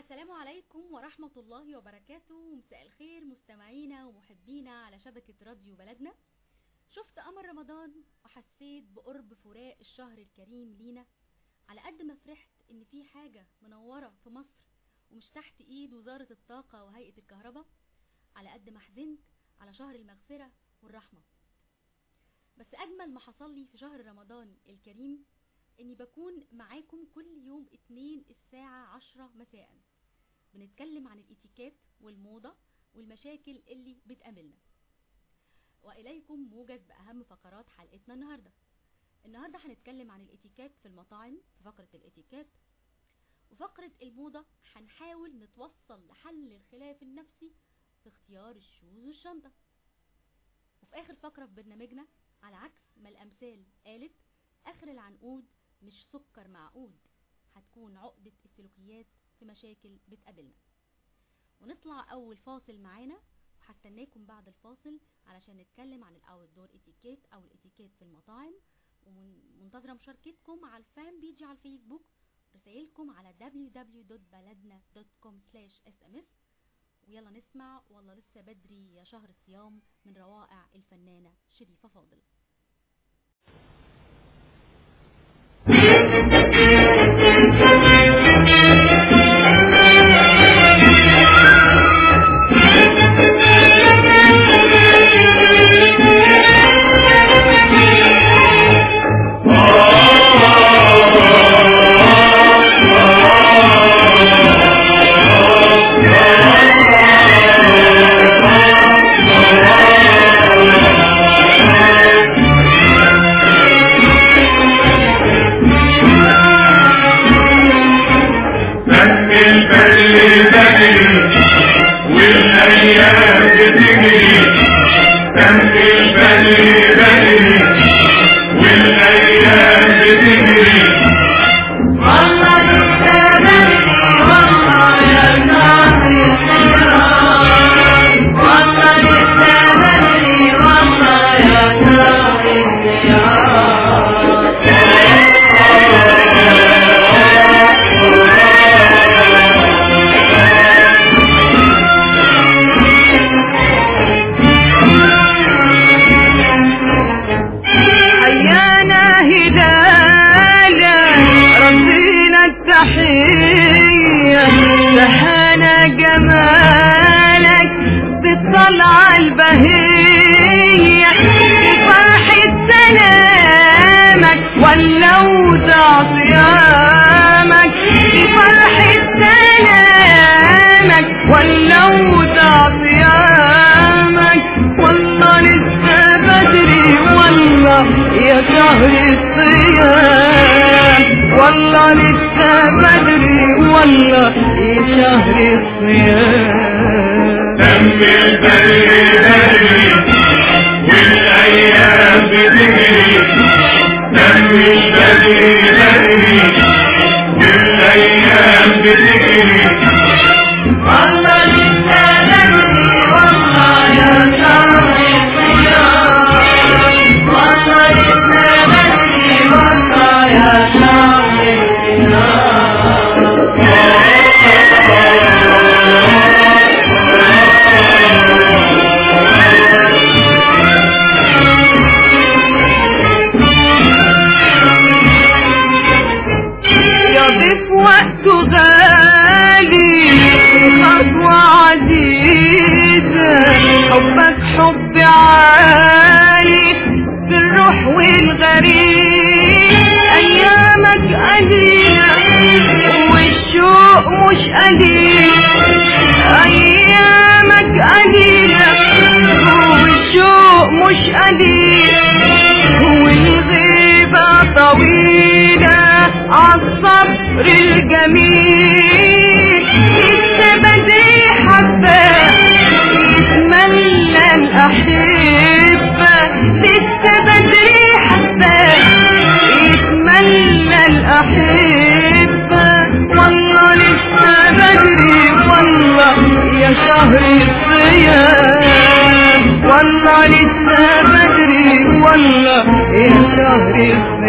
السلام عليكم ورحمة الله وبركاته مساء الخير مستمعينا ومحبينا على شبكة راديو بلدنا شفت قمر رمضان وحسيت بقرب فراق الشهر الكريم لينا على قد ما فرحت ان في حاجة منورة في مصر ومش تحت ايد وزارة الطاقة وهيئة الكهرباء على قد ما حزنت على شهر المغفرة والرحمة بس اجمل ما حصل لي في شهر رمضان الكريم اني بكون معاكم كل يوم اتنين الساعة عشرة مساء بنتكلم عن الاتيكيت والموضة والمشاكل اللي بتقابلنا واليكم موجز باهم فقرات حلقتنا النهاردة النهاردة هنتكلم عن الاتيكيت في المطاعم في فقرة الاتيكيت وفقرة الموضة هنحاول نتوصل لحل الخلاف النفسي في اختيار الشوز والشنطة وفي اخر فقرة في برنامجنا على عكس ما الامثال قالت اخر العنقود مش سكر معقود هتكون عقدة السلوكيات في مشاكل بتقابلنا ونطلع اول فاصل معانا وهستناكم بعد الفاصل علشان نتكلم عن الاوت دور اتيكيت او الاتيكيت في المطاعم ومنتظرة مشاركتكم على الفان بيجي على الفيسبوك رسائلكم على www.baladna.com/sms ويلا نسمع والله لسه بدري يا شهر الصيام من روائع الفنانة شريفة فاضل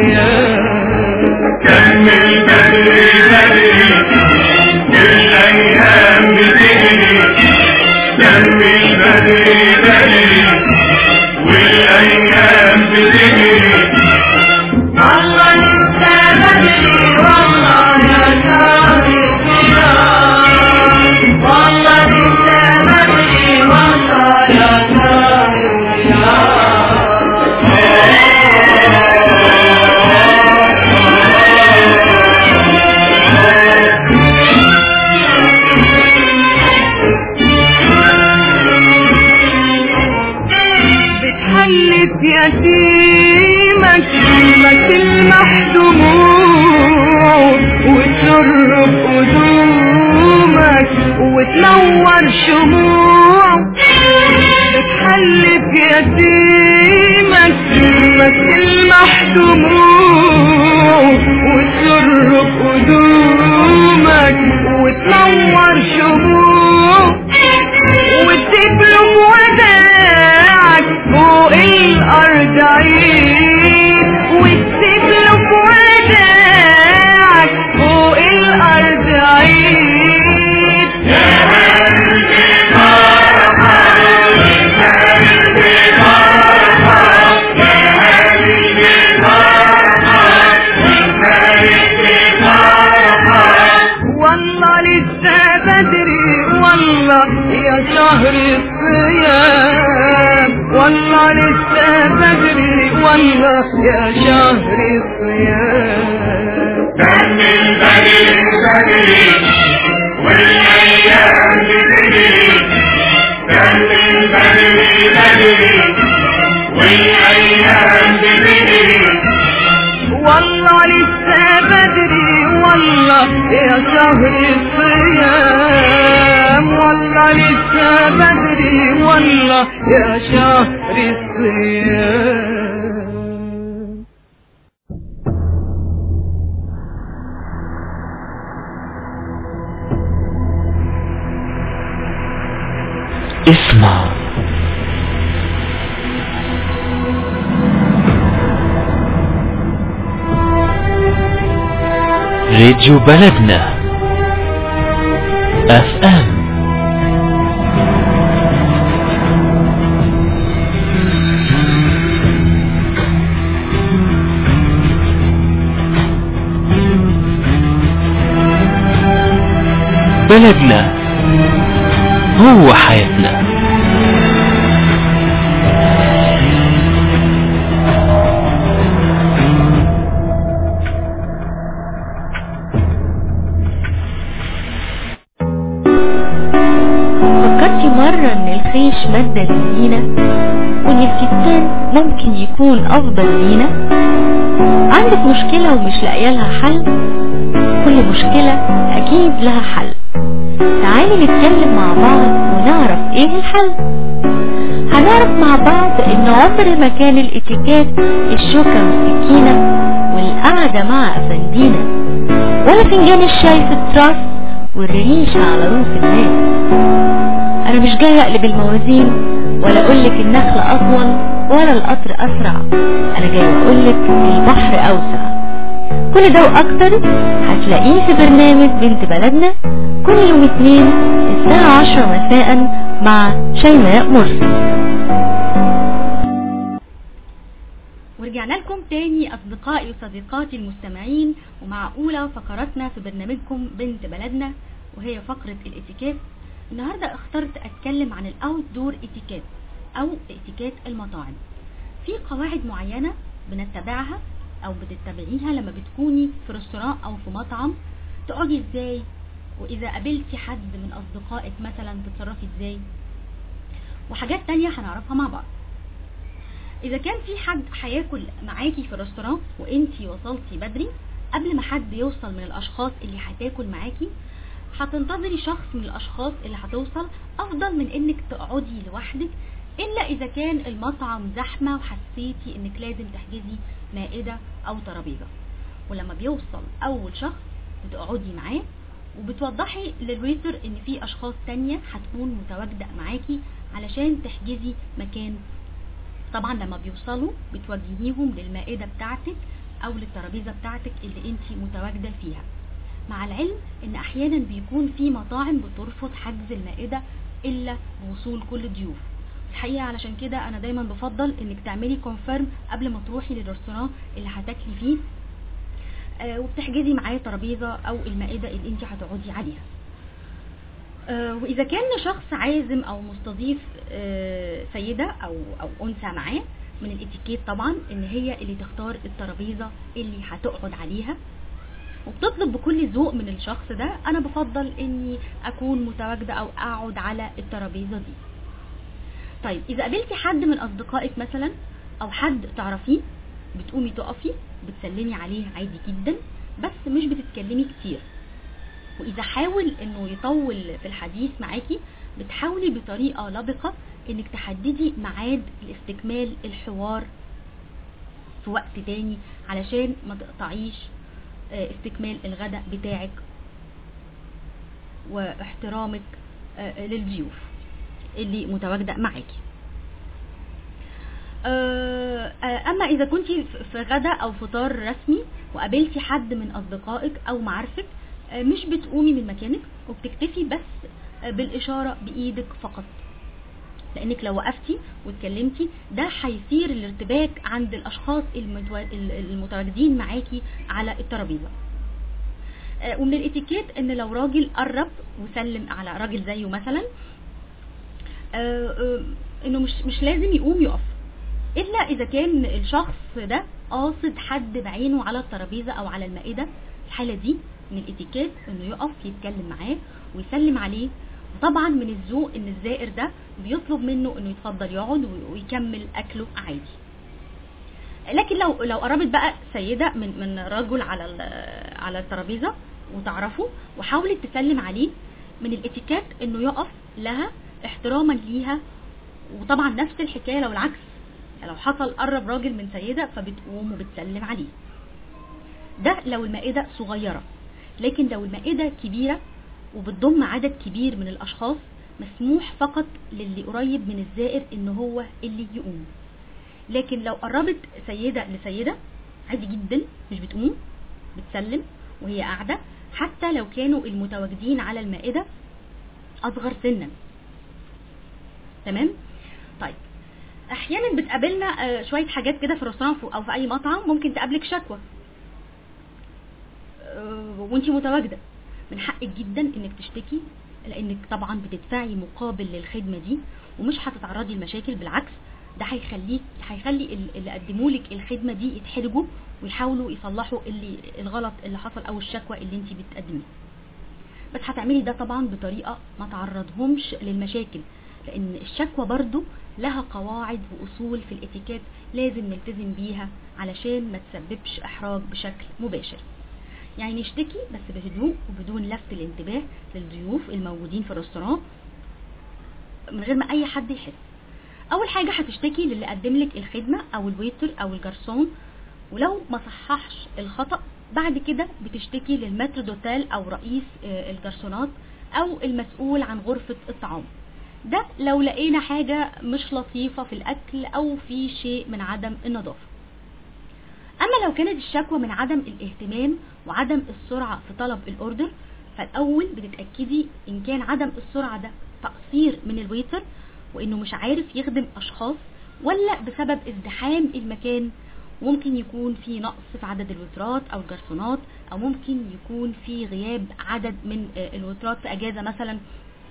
كمل بدري بدري وتسر بقدومك وتنور شموع بتحلف يتيمك مثل محدموع وتسر بقدومك وتنور شموع وتبلغ وداعك فوق الأرض عيد وتبلغ وداعك فوق الأرض عيد والله لسه بدري والله يا شهر الصيام والله لسه بدري والله يا شهر الصيام بدري بدري بدري والايام بتجري بدري بدري بدري والايام بتجري والله لسه بدري والله يا شهر الصيام والله لسه بدري والله يا شهر الصيام اسمع راديو بلدنا اف ام بلدنا هو حياتنا فكرتي مرة ان الخيش مادة للزينة وان الكتان ممكن يكون افضل لينا عندك مشكلة ومش لاقيه لها حل كل مشكلة اكيد لها حل تعالي نتكلم مع بعض ونعرف ايه الحل هنعرف مع بعض ان عمر ما كان الاتيكيت الشوكة والسكينة والقعدة مع افندينا ولا فنجان الشاي في التراس والريشة على روس الناس انا مش جاي اقلب الموازين ولا اقولك النخل اطول ولا القطر اسرع انا جاي اقولك البحر اوسع كل ده واكتر هتلاقيه في برنامج بنت بلدنا كل يوم اثنين الساعة عشرة مساء مع شيماء مرسي ورجعنا لكم تاني أصدقائي وصديقاتي المستمعين ومع أولى فقراتنا في برنامجكم بنت بلدنا وهي فقرة الاتيكيت النهاردة اخترت أتكلم عن الأوت دور اتيكيت أو اتيكيت المطاعم في قواعد معينة بنتبعها أو بتتبعيها لما بتكوني في رestaurant أو في مطعم تقعدي ازاي وإذا قابلتي حد من أصدقائك مثلا تتصرفي ازاي وحاجات تانية هنعرفها مع بعض اذا كان في حد هياكل معاكي في الريستوران وانتي وصلتي بدري قبل ما حد يوصل من الاشخاص اللي هتاكل معاكي هتنتظري شخص من الاشخاص اللي هتوصل افضل من انك تقعدي لوحدك الا اذا كان المطعم زحمة وحسيتي انك لازم تحجزي مائدة او ترابيزة ولما بيوصل اول شخص بتقعدي معاه وبتوضحي للويتر ان في اشخاص تانية هتكون متواجدة معاكي علشان تحجزي مكان طبعا لما بيوصلوا بتوجهيهم للمائدة بتاعتك او للترابيزة بتاعتك اللي انت متواجدة فيها مع العلم ان احيانا بيكون في مطاعم بترفض حجز المائدة الا بوصول كل الضيوف الحقيقة علشان كده انا دايما بفضل انك تعملي كونفيرم قبل ما تروحي للرستوران اللي هتاكلي فيه آه وبتحجزي معاه ترابيزة او المائدة اللي انت هتقعدي عليها آه، واذا كان شخص عازم او مستضيف آه، سيدة او او انثى معاه من الاتيكيت طبعا ان هي اللي تختار الترابيزة اللي هتقعد عليها وبتطلب بكل ذوق من الشخص ده انا بفضل اني اكون متواجدة او اقعد على الترابيزة دي طيب اذا قابلتي حد من اصدقائك مثلا او حد تعرفيه بتقومي تقفي بتسلمي عليه عادي جدا بس مش بتتكلمي كتير واذا حاول انه يطول في الحديث معاكي بتحاولي بطريقه لبقه انك تحددي ميعاد لاستكمال الحوار في وقت تاني علشان ما تقطعيش آه، استكمال الغداء بتاعك واحترامك آه، للضيوف اللي متواجده معاكي آه، آه، اما اذا كنت في غدا او فطار رسمي وقابلتي حد من اصدقائك او معارفك آه، مش بتقومي من مكانك وبتكتفي بس آه، بالاشاره بايدك فقط لانك لو وقفتي واتكلمتي ده هيثير الارتباك عند الاشخاص المتوا- المتواجدين معاكي على الترابيزه آه، ومن الاتيكيت ان لو راجل قرب وسلم على راجل زيه مثلا آه، آه، انه مش مش لازم يقوم يقف الا اذا كان الشخص ده قاصد حد بعينه على الترابيزه او على المائده الحاله دي من الاتيكيت انه يقف يتكلم معاه ويسلم عليه وطبعا من الذوق ان الزائر ده بيطلب منه انه يتفضل يقعد وي- ويكمل اكله عادي لكن لو لو قربت بقى سيده من من رجل على ال- على الترابيزه وتعرفه وحاولت تسلم عليه من الاتيكيت انه يقف لها احتراما ليها وطبعا نفس الحكايه لو العكس لو حصل قرب راجل من سيده فبتقوم وبتسلم عليه ده لو المائده صغيره لكن لو المائده كبيره وبتضم عدد كبير من الاشخاص مسموح فقط للي قريب من الزائر ان هو اللي يقوم لكن لو قربت سيده لسيده عادي جدا مش بتقوم بتسلم وهي قاعده حتى لو كانوا المتواجدين على المائده اصغر سنا تمام طيب احيانا بتقابلنا آه، شويه حاجات كده في الرestaurant او في اي مطعم ممكن تقابلك شكوى آه، وانتي متواجده من حقك جدا انك تشتكي لانك طبعا بتدفعي مقابل للخدمه دي ومش هتتعرضي لمشاكل بالعكس ده هيخليك هيخلي ال- اللي قدموا لك الخدمه دي يتحرجوا ويحاولوا يصلحوا اللي الغلط اللي حصل او الشكوى اللي انت بتقدميها بس هتعملي ده طبعا بطريقه ما تعرضهمش للمشاكل لان الشكوى برضو لها قواعد واصول في الاتيكيت لازم نلتزم بيها علشان ما تسببش احراج بشكل مباشر يعني نشتكي بس بهدوء وبدون لفت الانتباه للضيوف الموجودين في الرestaurant من غير ما اي حد يحس اول حاجه هتشتكي للي قدم لك الخدمه او الويتر او الجرسون ولو ما صححش الخطا بعد كده بتشتكي للمتر دوتيل او رئيس آه، الجرسونات او المسؤول عن غرفه الطعام ده لو لقينا حاجه مش لطيفه في الاكل او في شيء من عدم النظافه اما لو كانت الشكوى من عدم الاهتمام وعدم السرعه في طلب الاوردر فالاول بتتاكدي ان كان عدم السرعه ده تقصير من الويتر وانه مش عارف يخدم اشخاص ولا بسبب ازدحام المكان ممكن يكون في نقص في عدد الوترات او الجرسونات او ممكن يكون في غياب عدد من آه، الوترات في اجازه مثلا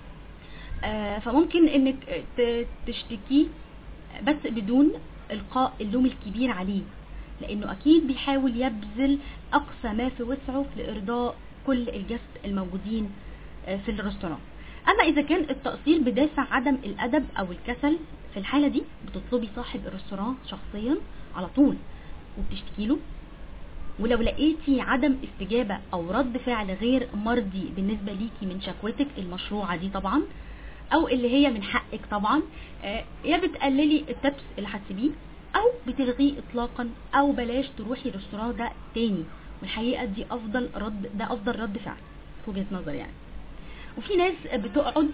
آه، فممكن انك آه، ت- تشتكيه بس بدون القاء اللوم الكبير عليه لانه اكيد بيحاول يبذل اقصى ما في وسعه لارضاء كل الجست الموجودين آه، في الريستوران اما اذا كان التقصير بدافع عدم الادب او الكسل في الحاله دي بتطلبي صاحب الريستوران شخصيا على طول وبتشتكي له ولو لقيتي عدم استجابه او رد فعل غير مرضي بالنسبه ليكي من شكوتك المشروعه دي طبعا او اللي هي من حقك طبعا آه، يا بتقللي التبس اللي هتسيبيه او بتلغيه اطلاقا او بلاش تروحي الريستوران ده تاني والحقيقه دي افضل رد ده افضل رد فعل في وجهه نظري يعني وفي ناس بتقعد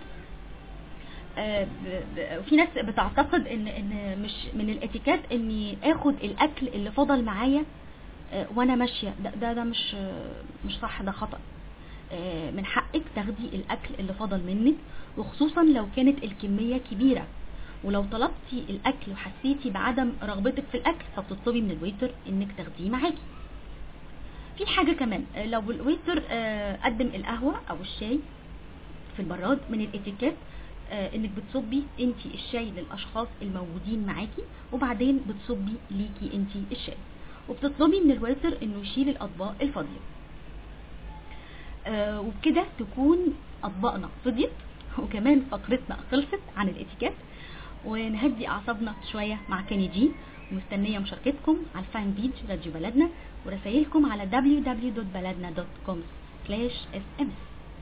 آه، ب- ب- وفي ناس بتعتقد ان ان مش من الاتيكيت اني اخد الاكل اللي فضل معايا آه، وانا ماشيه ده ده, ده مش آه، مش صح ده خطا آه، من حقك تاخدي الاكل اللي فضل منك وخصوصا لو كانت الكميه كبيره ولو طلبتي الاكل وحسيتي بعدم رغبتك في الاكل فبتطلبي من الويتر انك تاخديه معاكي في حاجه كمان آه، لو الويتر آه، قدم القهوه او الشاي في البراد من الاتيكيت آه، انك بتصبي انت الشاي للاشخاص الموجودين معاكي وبعدين بتصبي ليكي انت الشاي وبتطلبي من الويتر انه يشيل الاطباق الفاضيه آه، وبكده تكون اطباقنا فضيت وكمان فقرتنا خلصت عن الاتيكيت ونهدي اعصابنا شويه مع كاني جي مستنيه مشاركتكم على الفان بيج راديو بلدنا ورسائلكم على www.baladna.com/sms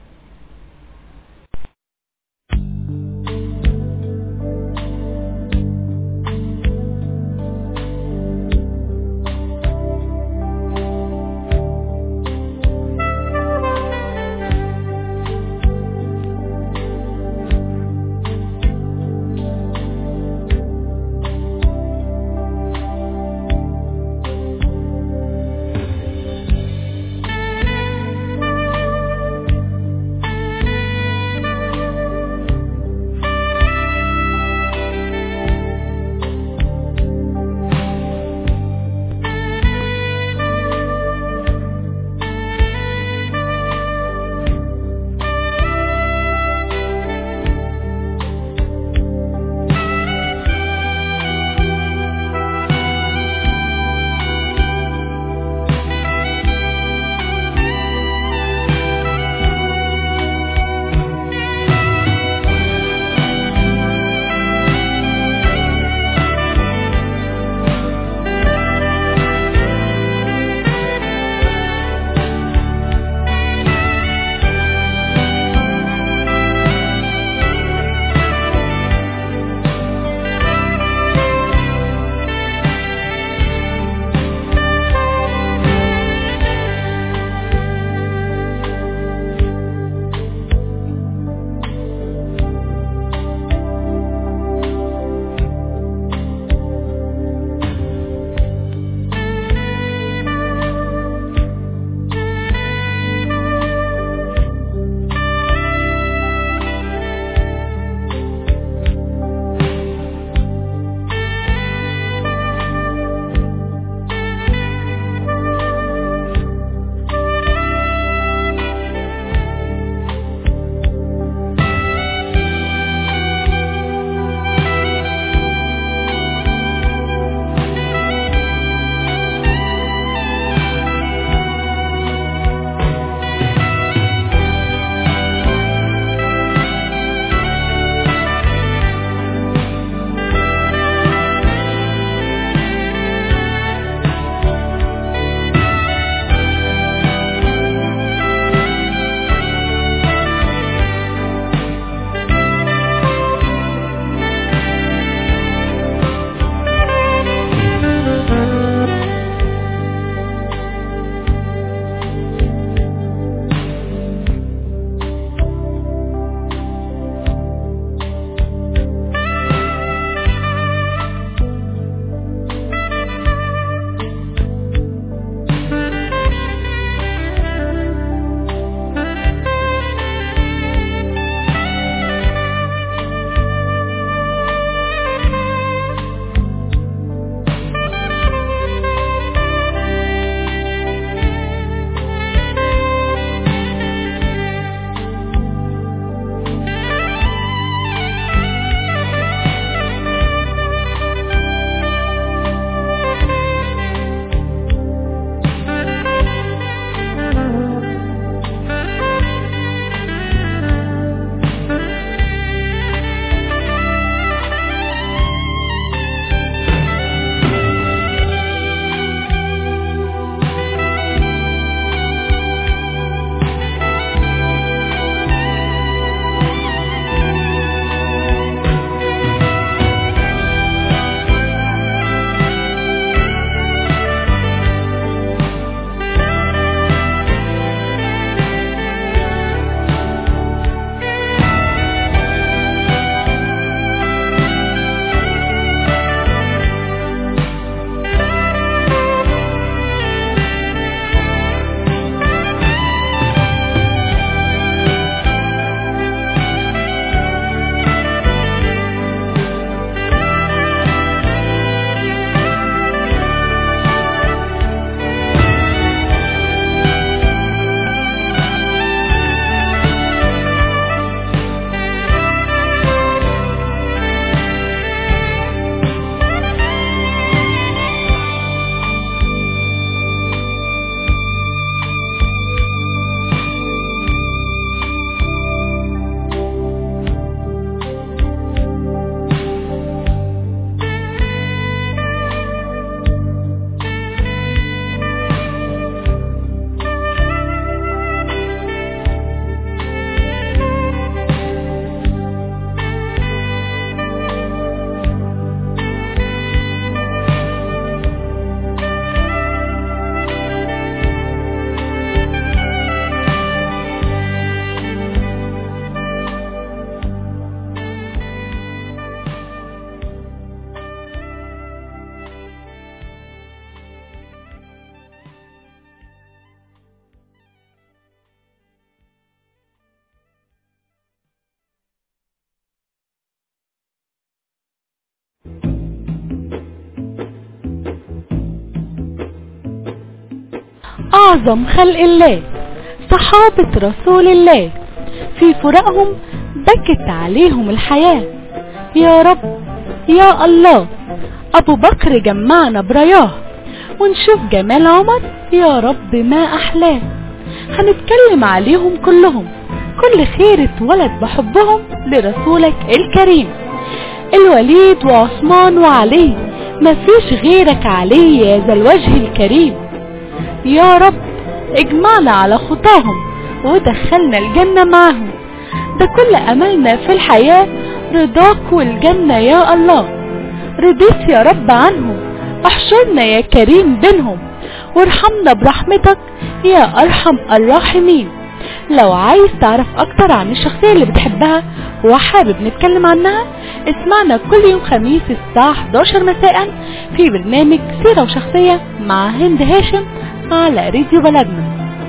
أعظم خلق الله صحابة رسول الله في فراقهم بكت عليهم الحياة يا رب يا الله أبو بكر جمعنا برياه ونشوف جمال عمر يا رب ما أحلاه هنتكلم عليهم كلهم كل خير اتولد بحبهم لرسولك الكريم الوليد وعثمان وعلي مفيش غيرك علي يا ذا الوجه الكريم يا رب اجمعنا على خطاهم ودخلنا الجنة معاهم ده كل أملنا في الحياة رضاك والجنة يا الله رضيت يا رب عنهم احشرنا يا كريم بينهم وارحمنا برحمتك يا أرحم الراحمين لو عايز تعرف أكتر عن الشخصية اللي بتحبها وحابب نتكلم عنها اسمعنا كل يوم خميس الساعة 11 مساء في برنامج سيرة وشخصية مع هند هاشم على راديو بلدنا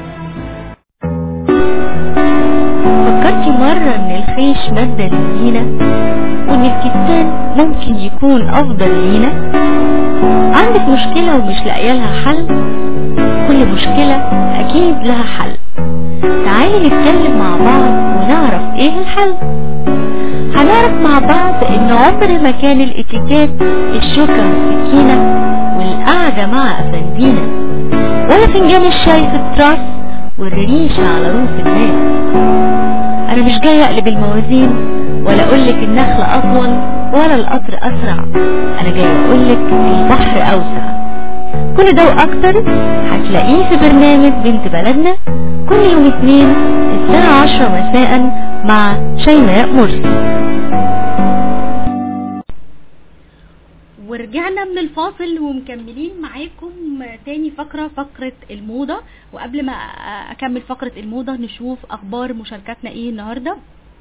فكرتي مرة ان الخيش مادة للزينة وان الكتان ممكن يكون افضل لينا عندك مشكلة ومش لاقيه لها حل كل مشكلة اكيد لها حل تعالي نتكلم مع بعض ونعرف ايه الحل هنعرف مع بعض ان عمر ما كان الاتيكيت الشوكة والسكينة والقعدة مع افندينا ولا فنجان الشاي في التراس والريشة على روس الناس انا مش جاي اقلب الموازين ولا اقولك النخلة اطول ولا القطر اسرع انا جاي اقولك البحر اوسع كل ده واكتر هتلاقيه في برنامج بنت بلدنا كل يوم اثنين الساعة عشرة مساء مع شيماء مرسي ورجعنا من الفاصل ومكملين معاكم تاني فقرة فقرة الموضة وقبل ما اكمل فقرة الموضة نشوف اخبار مشاركاتنا ايه النهاردة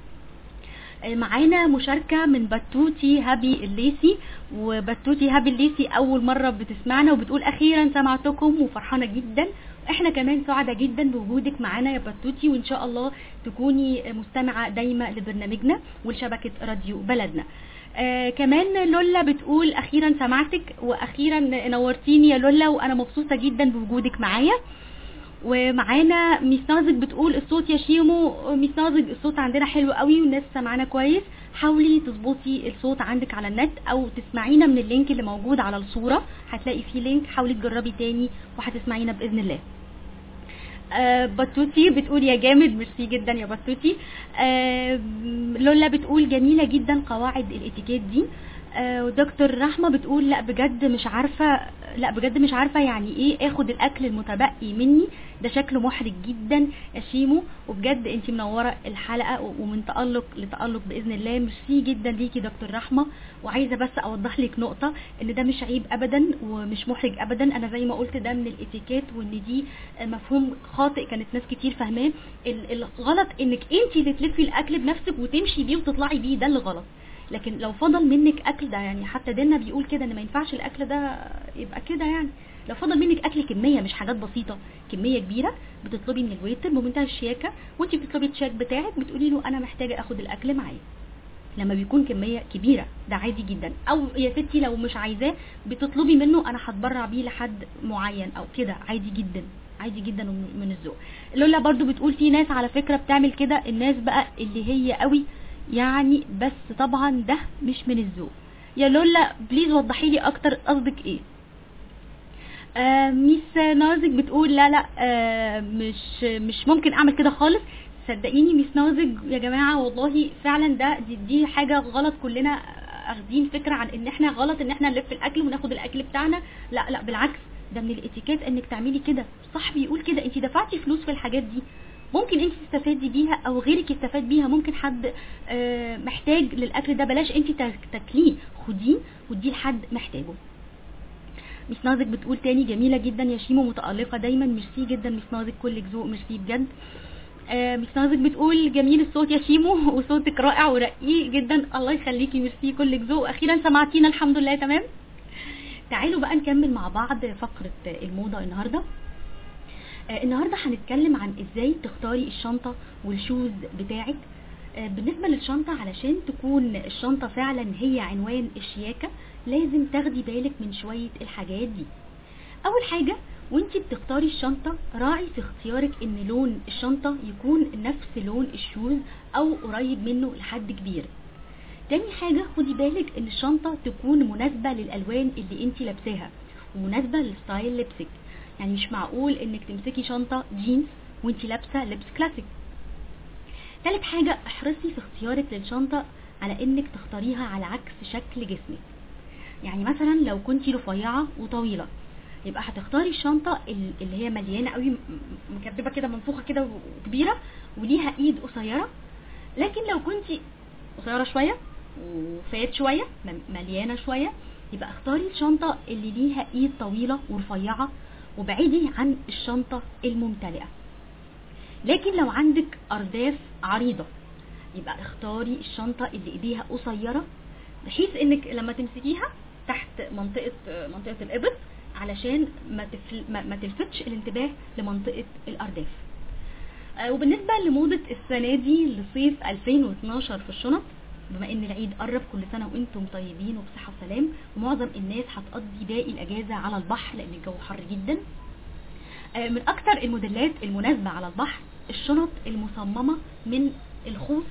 معانا مشاركة من بتوتي هابي الليسي وبتوتي هابي الليسي اول مرة بتسمعنا وبتقول اخيرا سمعتكم وفرحانة جدا احنا كمان سعداء جدا بوجودك معانا يا بتوتي وان شاء الله تكوني مستمعة دايمة لبرنامجنا ولشبكة راديو بلدنا آه كمان لولا بتقول اخيرا سمعتك واخيرا نورتيني يا لولا وانا مبسوطة جدا بوجودك معايا ومعانا ميس نازك بتقول الصوت يا شيمو ميس نازك الصوت عندنا حلو قوي والناس سمعنا كويس حاولي تظبطي الصوت عندك على النت او تسمعينا من اللينك اللي موجود على الصورة هتلاقي فيه لينك حاولي تجربي تاني وهتسمعينا باذن الله آه بطوتي بتقول يا جامد ميرسي جدا يا بطوتي آه لولا بتقول جميلة جدا قواعد الاتيكيت دي آه ودكتور رحمة بتقول لا بجد مش عارفة لا بجد مش عارفة يعني ايه اخد الاكل المتبقي مني ده شكله محرج جدا يا شيمو وبجد انت منورة الحلقة ومن تألق لتألق بإذن الله ميرسي جدا ليكي دكتور رحمة وعايزة بس اوضح لك نقطة ان ده مش عيب ابدا ومش محرج ابدا انا زي ما قلت ده من الاتيكيت وان دي مفهوم خاطئ كانت ناس كتير فاهماه الغلط انك انت اللي تلفي الاكل بنفسك وتمشي بيه وتطلعي بيه ده اللي غلط لكن لو فضل منك اكل ده يعني حتى ديننا بيقول كده ان ما ينفعش الاكل ده يبقى كده يعني لو فضل منك اكل كميه مش حاجات بسيطه كميه كبيره بتطلبي من الويتر بمنتهى الشياكه وانت بتطلبي التشيك بتاعك بتقولي له انا محتاجه اخد الاكل معايا لما بيكون كميه كبيره ده عادي جدا او يا ستي لو مش عايزاه بتطلبي منه انا هتبرع بيه لحد معين او كده عادي جدا عادي جدا من الذوق لولا برضو بتقول في ناس على فكره بتعمل كده الناس بقى اللي هي قوي يعني بس طبعا ده مش من الذوق يا لولا بليز وضحي لي اكتر قصدك ايه آه ميس نازك بتقول لا لا آه مش مش ممكن اعمل كده خالص صدقيني ميس نازك يا جماعه والله فعلا ده دي, دي حاجه غلط كلنا اخدين فكره عن ان احنا غلط ان احنا نلف الاكل وناخد الاكل بتاعنا لا لا بالعكس ده من الاتيكيت انك تعملي كده صح بيقول كده انت دفعتي فلوس في الحاجات دي ممكن انت تستفادي بيها او غيرك يستفاد بيها ممكن حد محتاج للاكل ده بلاش انت تاكليه خديه وديه لحد محتاجه ميس نازك بتقول تاني جميله جدا يا شيمو متالقه دايما ميرسي جدا ميس نازك كلك ذوق ميرسي بجد آه ميس نازك بتقول جميل الصوت يا شيمو وصوتك رائع ورقيق جدا الله يخليكي ميرسي كلك ذوق اخيرا سمعتينا الحمد لله تمام تعالوا بقى نكمل مع بعض فقره الموضه النهارده آه النهارده هنتكلم عن ازاي تختاري الشنطه والشوز بتاعك آه بالنسبه للشنطه علشان تكون الشنطه فعلا هي عنوان الشياكه لازم تاخدي بالك من شويه الحاجات دي اول حاجه وانت بتختاري الشنطة راعي في اختيارك ان لون الشنطة يكون نفس لون الشوز او قريب منه لحد كبير تاني حاجة خدي بالك ان الشنطة تكون مناسبة للالوان اللي انت لابساها ومناسبة لستايل لبسك يعني مش معقول انك تمسكي شنطة جينز وانت لابسة لبس كلاسيك تالت حاجة احرصي في اختيارك للشنطة على انك تختاريها على عكس شكل جسمك يعني مثلا لو كنتي رفيعة وطويلة يبقى هتختاري الشنطة ال- اللي هي مليانة قوي م- م- مكببة كده منفوخة كده وكبيرة وليها ايد قصيرة لكن لو كنتي قصيرة شوية وفات شوية م- مليانة شوية يبقى اختاري الشنطة اللي ليها ايد طويلة ورفيعة وبعيدي عن الشنطة الممتلئة لكن لو عندك ارداف عريضة يبقى اختاري الشنطة اللي ايديها قصيرة بحيث انك لما تمسكيها تحت منطقة منطقة الابط علشان ما, تفل ما, ما تلفتش الانتباه لمنطقة الارداف آه، وبالنسبة لموضة السنة دي لصيف 2012 في الشنط بما ان العيد قرب كل سنة وانتم طيبين وبصحة وسلام ومعظم الناس هتقضي باقي الاجازة على البحر لان الجو حر جدا آه، من اكتر الموديلات المناسبة على البحر الشنط المصممة من الخوص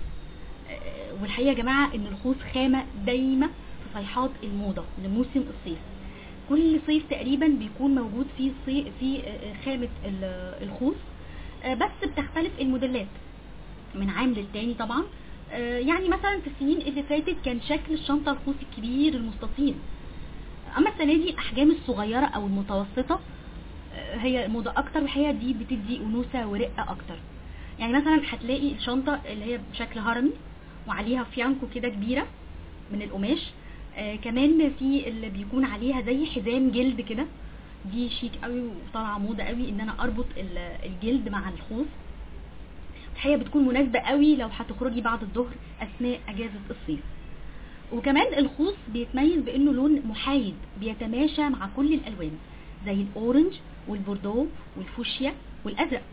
آه، والحقيقة يا جماعة ان الخوص خامة دايمة في صيحات الموضة لموسم الصيف كل صيف تقريبا بيكون موجود فيه صي... في آه، خامة ال- الخوص آه، بس بتختلف الموديلات من عام للتاني طبعا آه، يعني مثلا في السنين اللي فاتت كان شكل الشنطة الخوص الكبير المستطيل اما السنة دي الاحجام الصغيرة او المتوسطة آه، هي موضة اكتر والحقيقة دي بتدي انوثة ورقة اكتر يعني مثلا هتلاقي الشنطة اللي هي بشكل هرمي وعليها فيانكو كده كبيرة من القماش آه كمان في اللي بيكون عليها زي حزام جلد كده دي شيك قوي وطالعه موضه قوي ان انا اربط ال- الجلد مع الخوص الحقيقه بتكون مناسبه قوي لو هتخرجي بعد الظهر اثناء اجازه الصيف وكمان الخوص بيتميز بانه لون محايد بيتماشى مع كل الالوان زي الاورنج والبوردو والفوشيا والازرق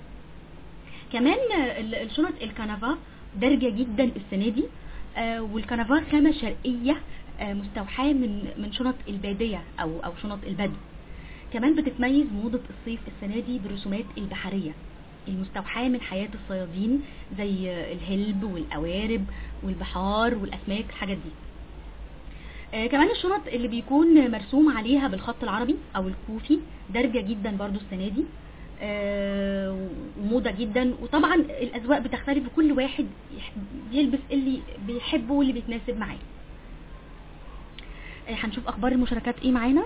كمان آه، ال- الشنط الكنفا دارجه جدا السنه دي آه، والكنفا خامه شرقيه آه، مستوحاه من من شنط الباديه او او شنط البدو كمان بتتميز موضه الصيف السنه دي بالرسومات البحريه المستوحاه من حياه الصيادين زي آه، الهلب والقوارب والبحار والاسماك الحاجات دي آه كمان الشنط اللي بيكون مرسوم عليها بالخط العربي او الكوفي دارجه جدا برضو السنه دي آه وموضه جدا وطبعا الاذواق بتختلف وكل واحد يح- يلبس اللي بيحبه واللي بيتناسب معاه آه هنشوف اخبار المشاركات ايه معانا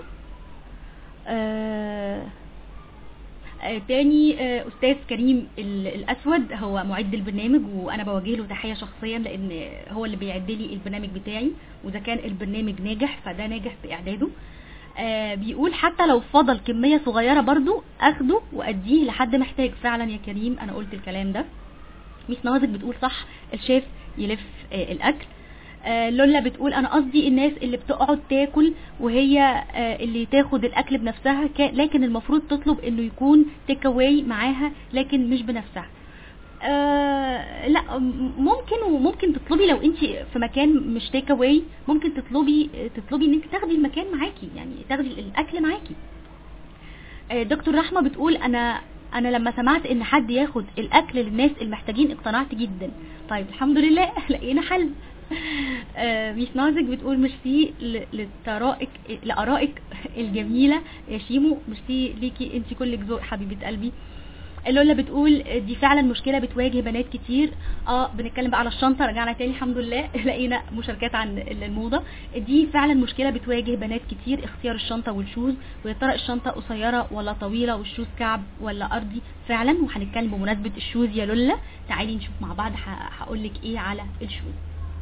آه آه، تاني آه، استاذ كريم ال- الاسود هو معد البرنامج وانا بوجه له تحيه شخصيا لان هو اللي بيعد لي البرنامج بتاعي واذا كان البرنامج ناجح فده ناجح في اعداده آه، بيقول حتى لو فضل كميه صغيره برضو اخده واديه لحد محتاج فعلا يا كريم انا قلت الكلام ده ميس نوازك بتقول صح الشيف يلف آه، الاكل آه، لولا بتقول انا قصدي الناس اللي بتقعد تاكل وهي آه، اللي تاخد الاكل بنفسها كا- لكن المفروض تطلب انه يكون تيك اواي معاها لكن مش بنفسها آه لا م- ممكن وممكن تطلبي لو انت في مكان مش تيك اواي ممكن تطلبي تطلبي انك تاخدي المكان معاكي يعني تاخدي الاكل معاكي آه، دكتور رحمه بتقول انا انا لما سمعت ان حد ياخد الاكل للناس المحتاجين اقتنعت جدا طيب الحمد لله لقينا حل آه، ميس نازك بتقول ميرسي ل- لطرائك لارائك الجميله يا شيمو ميرسي ليكي انت كلك ذوق حبيبه قلبي لولا بتقول دي فعلا مشكله بتواجه بنات كتير اه بنتكلم بقى على الشنطه رجعنا تاني الحمد لله لقينا مشاركات عن الموضه دي فعلا مشكله بتواجه بنات كتير اختيار الشنطه والشوز ويا ترى الشنطه قصيره ولا طويله والشوز كعب ولا ارضي فعلا وهنتكلم بمناسبه الشوز يا لولا تعالي نشوف مع بعض هقول لك ايه على الشوز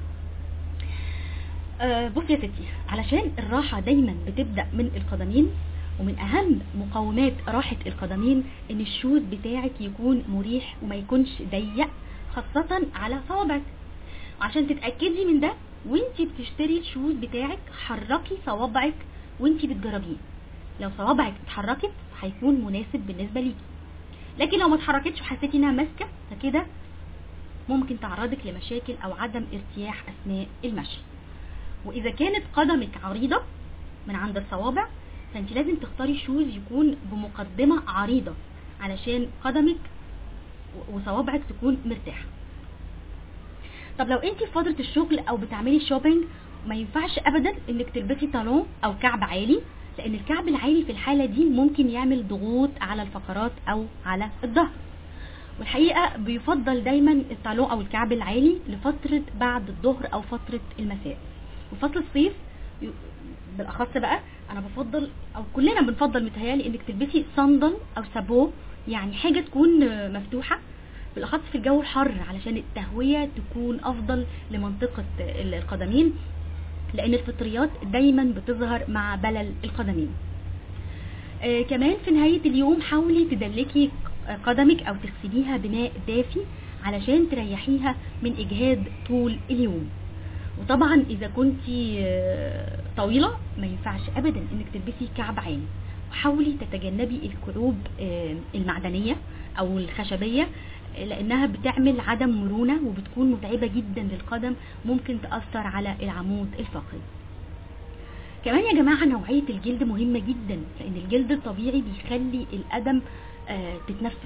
آه، بصي يا ستي علشان الراحة دايما بتبدأ من القدمين ومن أهم مقومات راحة القدمين إن الشوز بتاعك يكون مريح وما يكونش ضيق خاصة على صوابعك وعشان تتأكدي من ده وانتي بتشتري الشوز بتاعك حركي صوابعك وانتي بتجربيه لو صوابعك اتحركت هيكون مناسب بالنسبة ليكي لكن لو ما اتحركتش وحسيتي انها ماسكة فكده ممكن تعرضك لمشاكل او عدم ارتياح اثناء المشي واذا كانت قدمك عريضة من عند الصوابع فانت لازم تختاري شوز يكون بمقدمه عريضه علشان قدمك و- وصوابعك تكون مرتاحه طب لو انت في فتره الشغل او بتعملي شوبينج ما ينفعش ابدا انك تلبسي طالون او كعب عالي لان الكعب العالي في الحاله دي ممكن يعمل ضغوط على الفقرات او على الظهر والحقيقه بيفضل دايما الطالون او الكعب العالي لفتره بعد الظهر او فتره المساء وفصل الصيف ي- بالاخص بقى انا بفضل او كلنا بنفضل متهيالي انك تلبسي صندل او سابو يعني حاجه تكون آه، مفتوحه بالاخص في الجو الحر علشان التهويه تكون افضل لمنطقه ال- القدمين لان الفطريات دايما بتظهر مع بلل القدمين آه كمان في نهايه اليوم حاولي تدلكي ق- قدمك او تغسليها بماء دافي علشان تريحيها من اجهاد طول اليوم وطبعا اذا كنت طويله ما ينفعش ابدا انك تلبسي كعب عالي وحاولي تتجنبي الكعوب آه، المعدنيه او الخشبيه آه، لانها بتعمل عدم مرونه وبتكون متعبه جدا للقدم ممكن تاثر على العمود الفقري كمان يا جماعه نوعيه الجلد مهمه جدا لان الجلد الطبيعي بيخلي القدم آه، تتنفس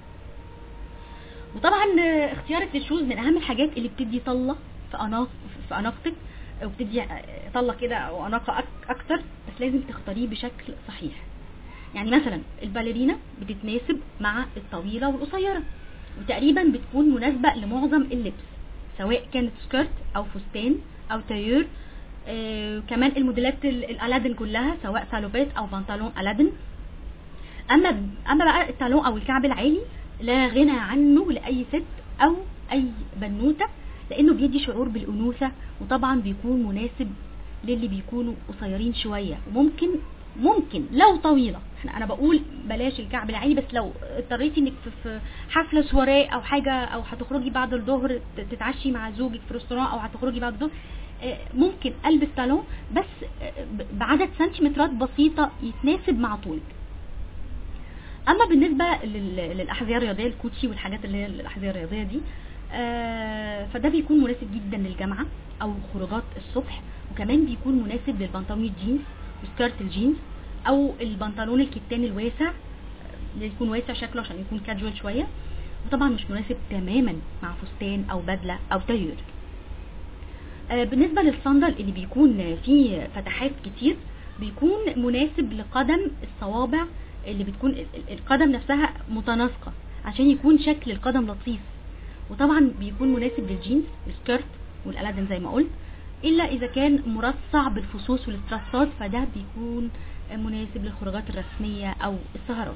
وطبعا آه، اختيارك للشوز من اهم الحاجات اللي بتدي طله في اناق في اناقتك وبتدي آه، طله كده او اناقه أك- اكتر بس لازم تختاريه بشكل صحيح يعني مثلا الباليرينا بتتناسب مع الطويله والقصيره وتقريبا بتكون مناسبه لمعظم اللبس سواء كانت سكيرت او فستان او تايور آه كمان الموديلات ال- الالادن كلها سواء سالوبات او بنطلون الادن اما اما بقى التالون او الكعب العالي لا غنى عنه لاي ست او اي بنوته لانه بيدي شعور بالانوثه وطبعا بيكون مناسب للي بيكونوا قصيرين شويه وممكن ممكن لو طويله احنا انا بقول بلاش الكعب العالي بس لو اضطريتي انك في- في حفله سواريه او حاجه او هتخرجي بعد الظهر ت- تتعشي مع زوجك في ريستوران او هتخرجي بعد الظهر آه، ممكن البس تالون بس آه، ب- بعدد سنتيمترات بسيطه يتناسب مع طولك اما بالنسبه لل- للاحذيه الرياضيه الكوتشي والحاجات اللي هي الاحذيه الرياضيه دي آه، فده بيكون مناسب جدا للجامعه او خروجات الصبح وكمان بيكون مناسب للبنطلون الجينز وسكيرت الجينز او البنطلون الكتان الواسع آه، اللي يكون واسع شكله عشان يكون كاجوال شويه وطبعا مش مناسب تماما مع فستان او بدله او تايور آه، بالنسبه للصندل اللي بيكون فيه فتحات كتير بيكون مناسب لقدم الصوابع اللي بتكون ال- ال- القدم نفسها متناسقه عشان يكون شكل القدم لطيف وطبعا بيكون مناسب للجينز السكيرت والالادن زي ما قلت الا اذا كان مرصع بالفصوص والاستراسات فده بيكون مناسب للخروجات الرسميه او السهرات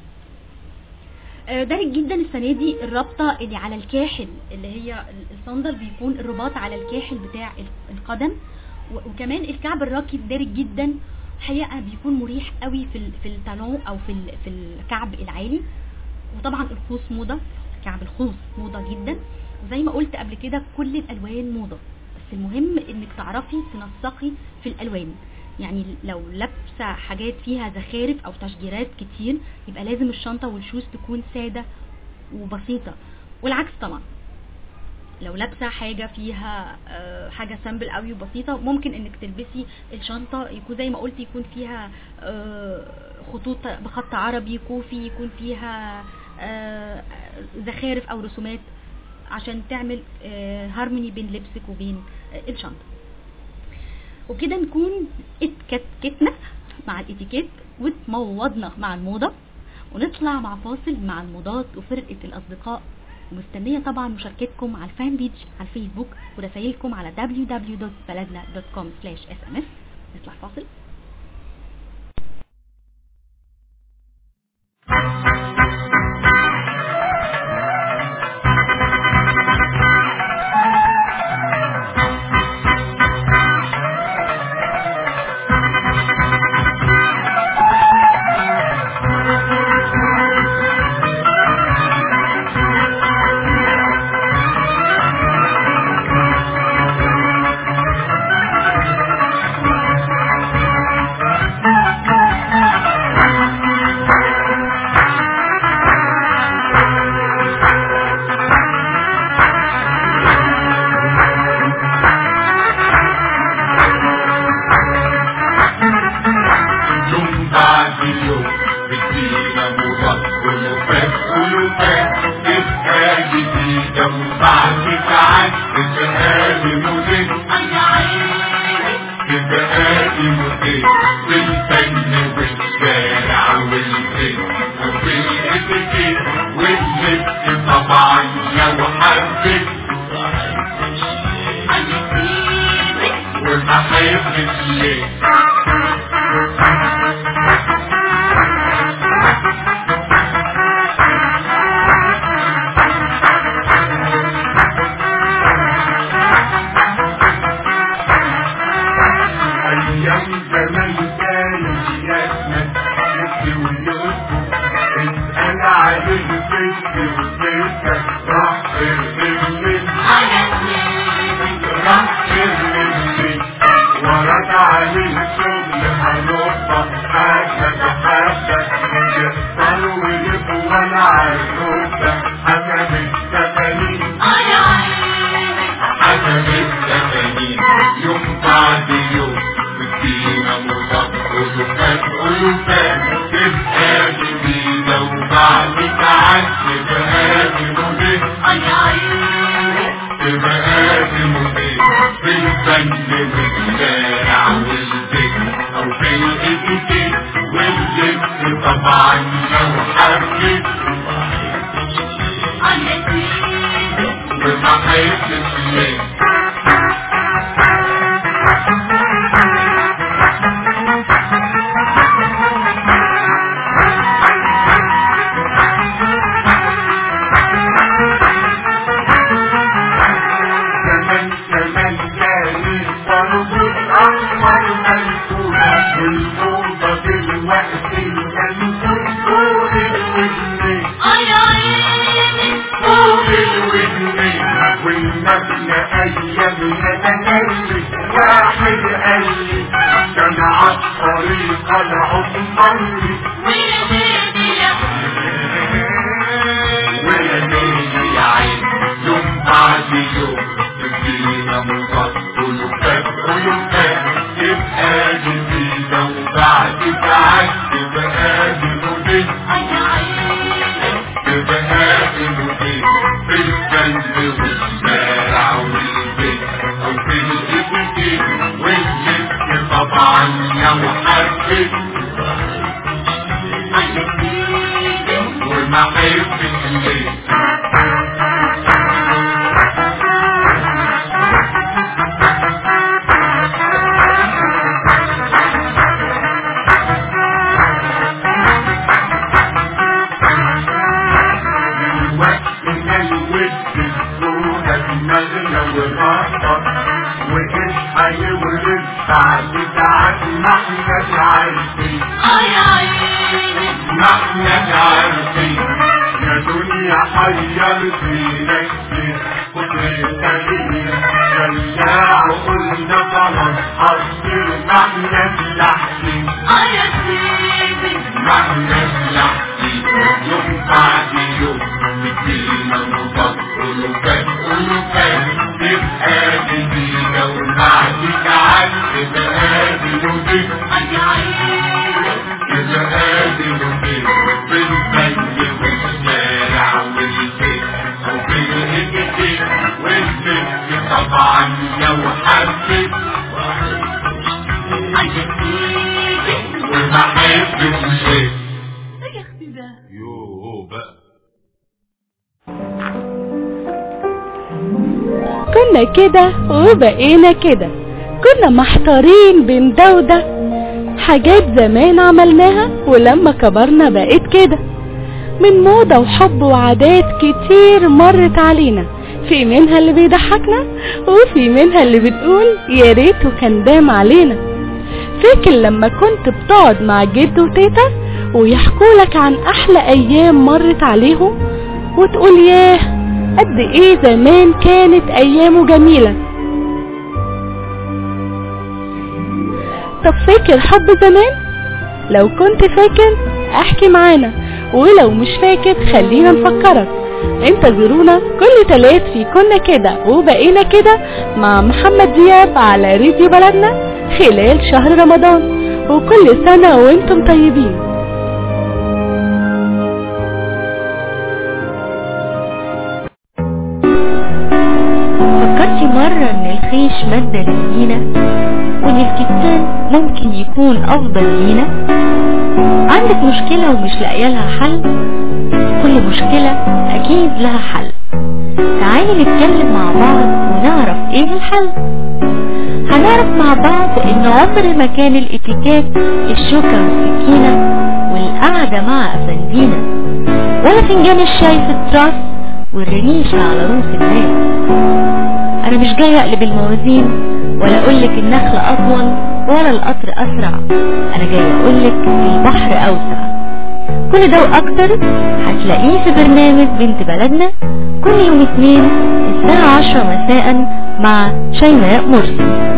آه، دارج جدا السنه دي الرابطه اللي على الكاحل اللي هي ال- الصندل بيكون الرباط على الكاحل بتاع ال- القدم و- وكمان الكعب الراكي دارج جدا حقيقه بيكون مريح قوي في ال- في التالون او في ال- في الكعب العالي وطبعا الخوص موضه كعب الخوص موضه جدا وزي ما قلت قبل كده كل الالوان موضه بس المهم انك تعرفي تنسقي في الالوان يعني لو لابسه حاجات فيها زخارف او تشجيرات كتير يبقى لازم الشنطه والشوز تكون ساده وبسيطه والعكس طبعا لو لابسه حاجه فيها آه، حاجه سامبل قوي وبسيطه ممكن انك تلبسي الشنطه يكون زي ما قلت يكون فيها آه، خطوط بخط عربي كوفي يكون فيها آه، زخارف او رسومات عشان تعمل هارموني بين لبسك وبين آه، الشنطه وكده نكون اتكتكتنا مع الاتيكيت واتموضنا مع الموضة ونطلع مع فاصل مع الموضات وفرقة الأصدقاء ومستنية طبعا مشاركتكم على الفان بيج على الفيسبوك ورسائلكم على www.baladna.com/sms نطلع فاصل Thank جديدة وبعد ساعات تتقابل وزين تتقابل وزين في الفن والشارع والبيت وفي الاتيكيت واللبس طبعا لو حبيت وما حيفرق ليه أيام زمان كان ياسنا نفسي ويوسف اسأل على البيت وبيتك راح الرمل راح الرمل ورد عليه الشغل هنقطة حاجة بحاجة يختار ويبقى ولا عالروبة حسب التفانين حسب التفانين يوم بعد يوم بدينا مضاد ألوفات ألوفات تبقى جديدة وبعد ساعات تبقى جنونين تبقى جنونين في الفن والشارع والبيت أو في الاتيكيت واللبس طبعا لو حبيت وما حيفرق ليه زمان زمان كان الفرد الأحمر منصور والموضة دلوقتي منصور طول الودن طول الودن والمبنى أيامنا تنزل واحد قال لي كان عالطريق العمري ويا ليلي يا عين يوم بعد يوم تدينا مصاد ألوفات ألوفات تبقى جديدة وبعد ساعات تبقى جنودين تبقى جنودين في الجنب والشارع والبيت أو في الاتيكيت واللبس طبعا لو حبيت وما حبيت ليه وقتنا الود السودة دماغنا والرقصة واصحى يولد بعد ساعات ما احناش عارفين ما احناش عارفين يا دنيا حيرتينا كتير كتر التغيير شجاع قلنا خلاص حصير ما احناش لاحقين ما احناش لاحقين يوم بعد يوم بدينا نضط ألوفات ألوفات تبقى جديدة وبعد ساعات تبقى جنودين تبقى جنودين في الفن والشارع والبيت أو في الاتيكيت واللبس طبعا لو حبيت وما حبيت شيء يوه بقى كنا كده وبقينا كده كنا محتارين بين ده وده حاجات زمان عملناها ولما كبرنا بقت كده من موضة وحب وعادات كتير مرت علينا في منها اللي بيضحكنا وفي منها اللي بتقول يا ريته كان دام علينا فاكر لما كنت بتقعد مع جد وتيتا ويحكوا لك عن احلى ايام مرت عليهم وتقول ياه قد ايه زمان كانت ايامه جميلة طب فاكر حب زمان لو كنت فاكر احكي معانا ولو مش فاكر خلينا نفكرك انتظرونا كل تلات في كنا كده وبقينا كده مع محمد دياب على راديو بلدنا خلال شهر رمضان وكل سنة وانتم طيبين مرة ان الخيش مادة للزينة وان الكتان ممكن يكون افضل لينا عندك مشكلة ومش لاقيه لها حل كل مشكلة اكيد لها حل تعالي نتكلم مع بعض ونعرف ايه الحل هنعرف مع بعض ان عمر ما كان الاتيكيت الشوكة والسكينة والقعدة مع افندينا ولا فنجان الشاي في التراس والرنيشة على رؤوس الناس انا مش جاي اقلب الموازين ولا اقولك النخل اطول ولا القطر اسرع انا جاي اقولك البحر اوسع كل ده واكتر هتلاقيه في برنامج بنت بلدنا كل يوم اثنين الساعة عشرة مساء مع شيماء مرسي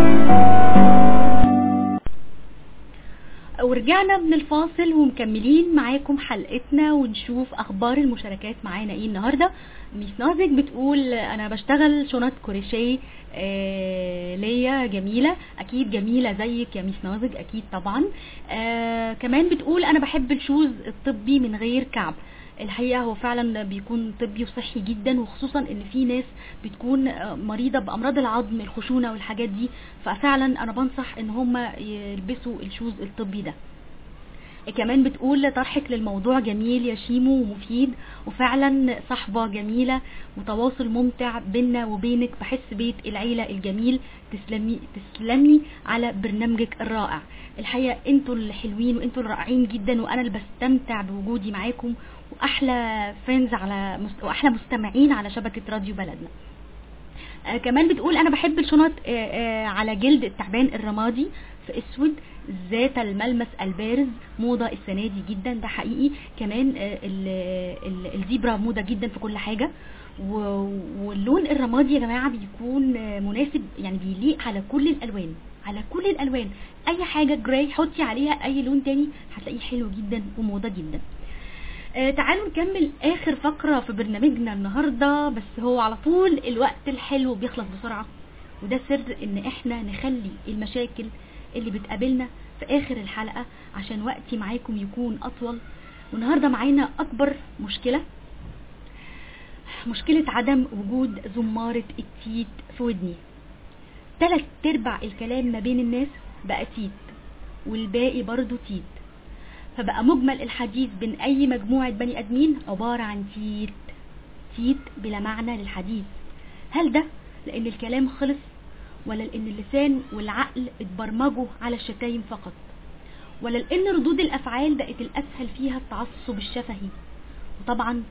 ورجعنا من الفاصل ومكملين معاكم حلقتنا ونشوف اخبار المشاركات معانا ايه النهارده ميس نازك بتقول انا بشتغل شنط كروشيه آه ليا جميلة اكيد جميلة زيك يا ميس نازك اكيد طبعا آه كمان بتقول انا بحب الشوز الطبي من غير كعب الحقيقة هو فعلا بيكون طبي وصحي جدا وخصوصا ان في ناس بتكون آه، مريضة بامراض العظم الخشونة والحاجات دي ففعلا انا بنصح ان هم يلبسوا الشوز الطبي ده كمان بتقول طرحك للموضوع جميل يا شيمو ومفيد وفعلا صحبة جميلة وتواصل ممتع بينا وبينك بحس بيت العيلة الجميل تسلمي تسلمي على برنامجك الرائع الحقيقة انتوا الحلوين وانتوا الرائعين جدا وانا اللي بستمتع بوجودي معاكم واحلى فانز على مست... واحلى مستمعين على شبكة راديو بلدنا آه كمان بتقول انا بحب الشنط آه آه على جلد التعبان الرمادي في اسود ذات الملمس البارز موضة السنة دي جدا ده حقيقي كمان آه ال- ال- الزيبرا موضة جدا في كل حاجة و- واللون الرمادي يا جماعة بيكون آه، مناسب يعني بيليق على كل الالوان على كل الالوان اي حاجة جراي حطي عليها اي لون تاني هتلاقيه حلو جدا وموضة جدا آه تعالوا نكمل اخر فقرة في برنامجنا النهاردة بس هو على طول الوقت الحلو بيخلص بسرعة وده سر ان احنا نخلي المشاكل اللي بتقابلنا في اخر الحلقة عشان وقتي معاكم يكون اطول والنهاردة معانا اكبر مشكلة مشكلة عدم وجود زمارة التيت في ودني تلات ارباع الكلام ما بين الناس بقى تيت والباقي برضو تيت فبقى مجمل الحديث بين اي مجموعة بني ادمين عبارة عن تيت تيت بلا معنى للحديث هل ده لان الكلام خلص ولا لان اللسان والعقل اتبرمجوا على الشتايم فقط ولا لان ردود الافعال بقت الاسهل فيها التعصب الشفهي وطبعا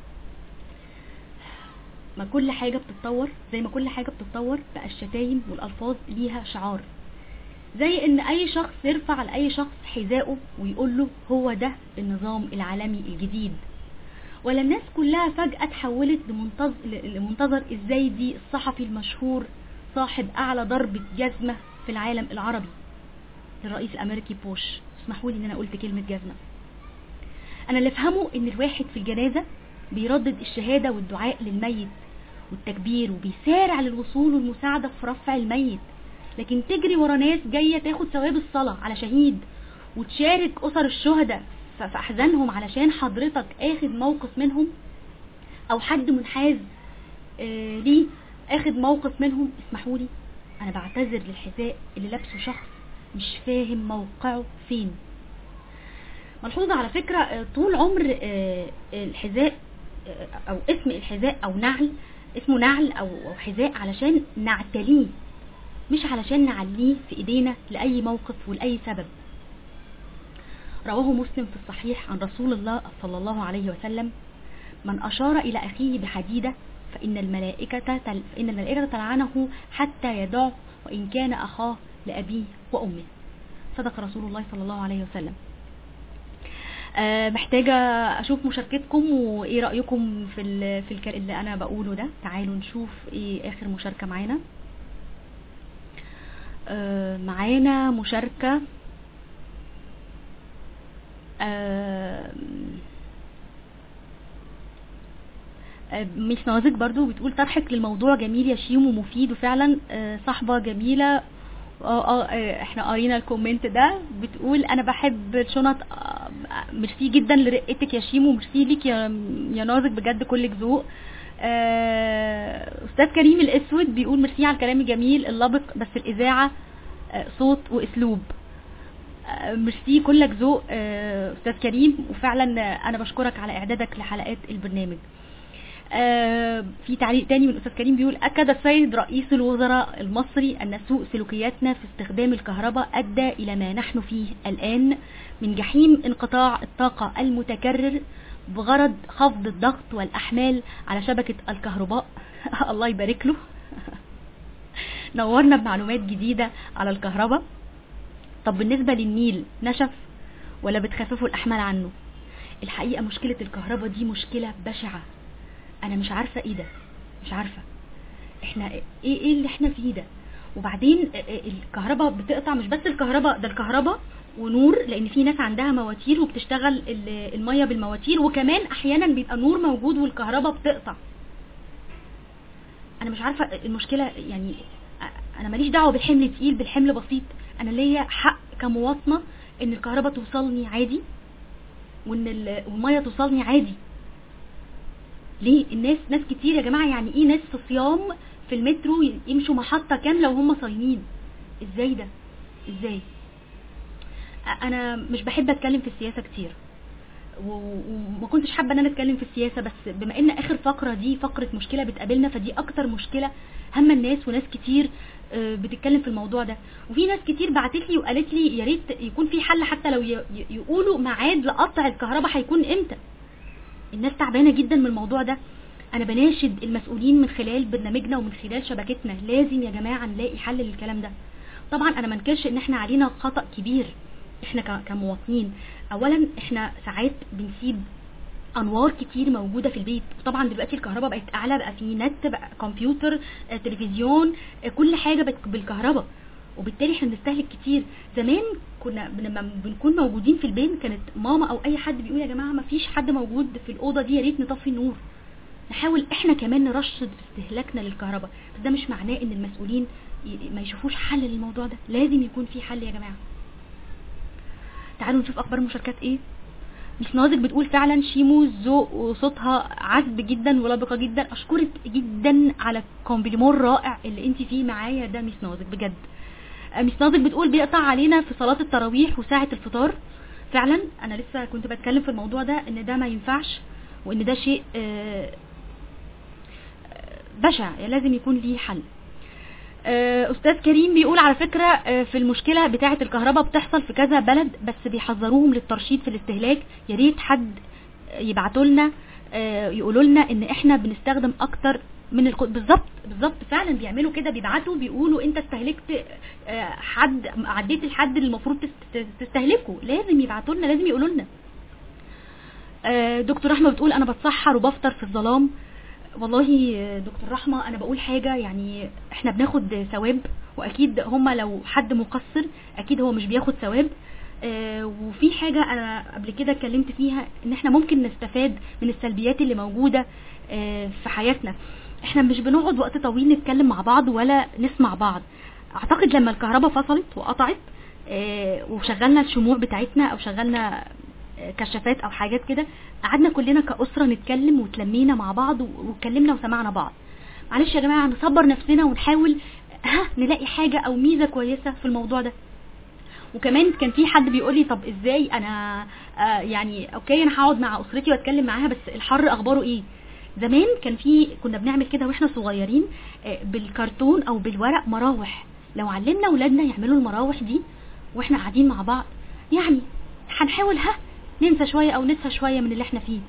ما كل حاجة بتتطور زي ما كل حاجة بتتطور بقى الشتايم والالفاظ ليها شعار زي ان اي شخص يرفع لاي شخص حذائه ويقول له هو ده النظام العالمي الجديد ولا الناس كلها فجأة اتحولت لمنتظر, لمنتظر الزايدي الصحفي المشهور صاحب اعلى ضربة جزمة في العالم العربي للرئيس الامريكي بوش اسمحوا لي ان انا قلت كلمة جزمة انا اللي افهمه ان الواحد في الجنازة بيردد الشهادة والدعاء للميت والتكبير وبيسارع للوصول والمساعدة في رفع الميت لكن تجري ورا ناس جاية تاخد ثواب الصلاة على شهيد وتشارك أسر الشهداء ف- في أحزانهم علشان حضرتك اخد موقف منهم أو حد منحاز آه ليه اخد موقف منهم اسمحوا لي أنا بعتذر للحذاء اللي لابسه شخص مش فاهم موقعه فين ملحوظة على فكرة آه، طول عمر آه، الحذاء آه، أو اسم الحذاء أو نعل اسمه نعل أو أو حذاء علشان نعتليه مش علشان نعليه في ايدينا لأي موقف ولأي سبب رواه مسلم في الصحيح عن رسول الله صلى الله عليه وسلم من أشار إلى أخيه بحديدة فإن الملائكة تل فإن الملائكة تلعنه حتى يدعو وإن كان أخاه لأبيه وأمه صدق رسول الله صلى الله عليه وسلم آه، محتاجة أشوف مشاركتكم وإيه رأيكم في ال في الكلام اللي أنا بقوله ده تعالوا نشوف إيه آخر مشاركة معانا آه، معانا مشاركة آه، آه، ميس نوازك برضو بتقول طرحك للموضوع جميل يا شيم ومفيد وفعلا آه، صحبة جميلة اه اه آه، احنا قرينا الكومنت ده بتقول انا بحب الشنط آه، ميرسي جدا لرقتك يا شيمو ميرسي ليك يا يا نازك بجد كلك ذوق آه، استاذ كريم الاسود بيقول ميرسي على الكلام الجميل اللبق بس الاذاعه آه، صوت واسلوب آه، ميرسي كلك ذوق آه، استاذ كريم وفعلا آه، انا بشكرك على اعدادك لحلقات البرنامج آه، في تعليق تاني من الاستاذ كريم بيقول اكد السيد رئيس الوزراء المصري ان سوء سلوكياتنا في استخدام الكهرباء ادى الى ما نحن فيه الان من جحيم انقطاع الطاقه المتكرر بغرض خفض الضغط والاحمال على شبكه الكهرباء الله يبارك له نورنا بمعلومات جديده على الكهرباء طب بالنسبه للنيل نشف ولا بتخففوا الاحمال عنه الحقيقه مشكله الكهرباء دي مشكله بشعه انا مش عارفه ايه ده مش عارفه احنا ايه ايه اللي احنا فيه ده وبعدين الكهرباء بتقطع مش بس الكهرباء ده الكهرباء ونور لان في ناس عندها مواتير وبتشتغل ال- الميه بالمواتير وكمان احيانا بيبقى النور موجود والكهرباء بتقطع انا مش عارفه المشكله يعني انا ماليش دعوه بالحمل تقيل بالحمل بسيط انا ليا حق كمواطنه ان الكهرباء توصلني عادي وان ال- والميه توصلني عادي ليه الناس ناس كتير يا جماعه يعني ايه ناس في صيام في المترو ي- يمشوا محطه كامله وهم صايمين ازاي ده ازاي أ- انا مش بحب اتكلم في السياسه كتير و- و- وما كنتش حابه ان انا اتكلم في السياسه بس بما ان اخر فقره دي فقره مشكله بتقابلنا فدي اكتر مشكله هم الناس وناس كتير آه، بتتكلم في الموضوع ده وفي ناس كتير بعتت لي وقالت لي يا ريت يكون في حل حتى لو ي- ي- يقولوا ميعاد لقطع الكهرباء هيكون امتى الناس تعبانه جدا من الموضوع ده انا بناشد المسؤولين من خلال برنامجنا ومن خلال شبكتنا لازم يا جماعه نلاقي حل للكلام ده طبعا انا منكرش ان احنا علينا خطا كبير احنا ك- كمواطنين اولا احنا ساعات بنسيب انوار كتير موجوده في البيت وطبعا دلوقتي الكهرباء بقت اعلى بقى في نت بقى كمبيوتر آه، تلفزيون آه، كل حاجه بقت بالكهرباء وبالتالي احنا بنستهلك كتير زمان كنا بن- لما بنكون موجودين في البيت كانت ماما او اي حد بيقول يا جماعه ما فيش حد موجود في الاوضه دي يا ريت نطفي النور نحاول احنا كمان نرشد في استهلاكنا للكهرباء بس ده مش معناه ان المسؤولين ي- ما يشوفوش حل للموضوع ده لازم يكون في حل يا جماعه تعالوا نشوف اخبار المشاركات ايه مش نازك بتقول فعلا شيمو ذوق وصوتها عذب جدا ولبقه جدا اشكرك جدا على الكومبليمون الرائع اللي انت فيه معايا ده مش نازك بجد آه، مش نازك بتقول بيقطع علينا في صلاه التراويح وساعه الفطار فعلا انا لسه كنت بتكلم في الموضوع ده ان ده ما ينفعش وان ده شيء آه، آه، بشع يعني لازم يكون ليه حل آه، استاذ كريم بيقول على فكرة آه، في المشكلة بتاعة الكهرباء بتحصل في كذا بلد بس بيحذروهم للترشيد في الاستهلاك يا ريت حد يبعتوا لنا يقولوا لنا ان احنا بنستخدم اكتر من الق... بالظبط بالظبط فعلا بيعملوا كده بيبعتوا بيقولوا انت استهلكت آه، حد عديت الحد اللي المفروض تست- تستهلكه لازم يبعتوا لنا لازم يقولوا لنا آه، دكتور رحمه بتقول انا بتسحر وبفطر في الظلام والله آه، دكتور رحمه انا بقول حاجه يعني احنا بناخد ثواب واكيد هما لو حد مقصر اكيد هو مش بياخد ثواب آه، وفي حاجه انا قبل كده اتكلمت فيها ان احنا ممكن نستفاد من السلبيات اللي موجوده آه، في حياتنا احنا مش بنقعد وقت طويل نتكلم مع بعض ولا نسمع بعض اعتقد لما الكهرباء فصلت وقطعت آه، وشغلنا الشموع بتاعتنا او شغلنا آه، كشافات او حاجات كده قعدنا كلنا كأسرة نتكلم وتلمينا مع بعض و- واتكلمنا وسمعنا بعض معلش يا جماعة نصبر نفسنا ونحاول ها نلاقي حاجة او ميزة كويسة في الموضوع ده وكمان كان في حد بيقول لي طب ازاي انا آه يعني اوكي انا هقعد مع اسرتي واتكلم معاها بس الحر اخباره ايه زمان كان في كنا بنعمل كده واحنا صغيرين آه، بالكرتون او بالورق مراوح لو علمنا اولادنا يعملوا المراوح دي واحنا قاعدين مع بعض يعني هنحاول ها ننسى شويه او ننسى شويه من اللي احنا فيه